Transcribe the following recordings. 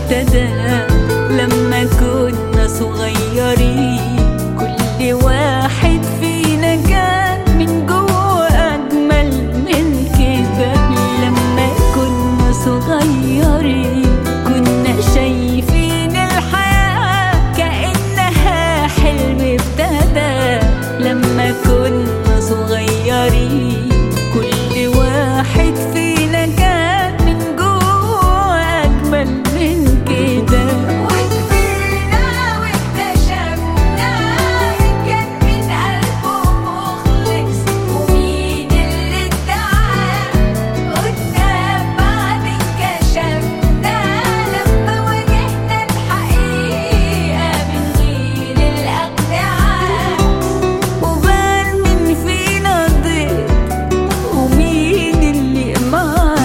ابتدى لما كنا صغيرين كل واحد فينا كان من جوه أجمل من كده لما كنا صغيرين كنا شايفين الحياة كأنها حلم ابتدى لما كنا صغيرين كل واحد فينا كان من جوه أجمل من كده وكبرنا واكتشفنا كان من قلبه مخلص ومين اللي ادعى قدام بعد انكشفنا لما واجهنا الحقيقة من غير الأقنعة وبان من فينا ضيق ومين اللي معاه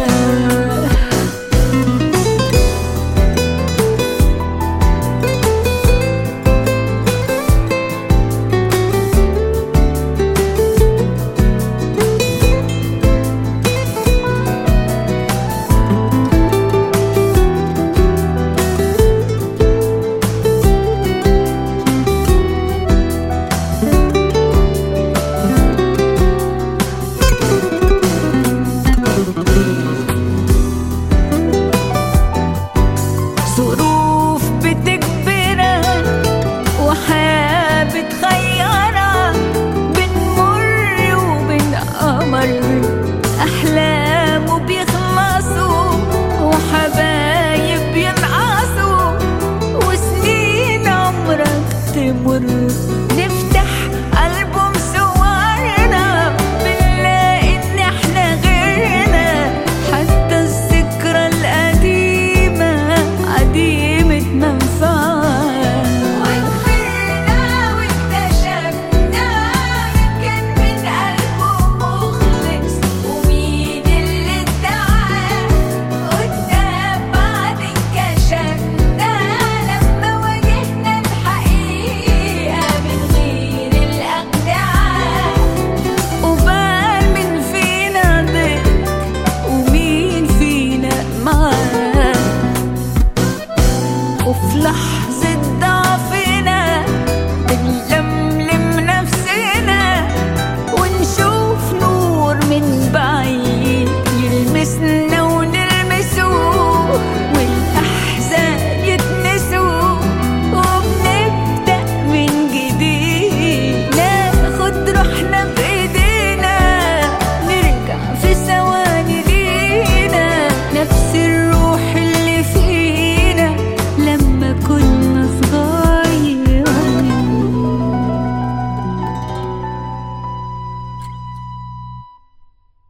ظروف بتجبرك وحياة بتخيرك بنمر وبنقمر أحلام بيخلصوا وحبايب بينقصوا وسنين عمرك تمر نفتح ألبوم صورنا بنلاقي إن إحنا غيرنا حتى الذكرى القديمة عديمة منفعة وكبرنا واكتشفنا كان من قلبه مخلص ومين اللي ادعى قدام بعد انكشفنا لما واجهنا الحقيقة من غير الأقنعة وبان من فينا ضيق ومين فينا معاه وفي لحظة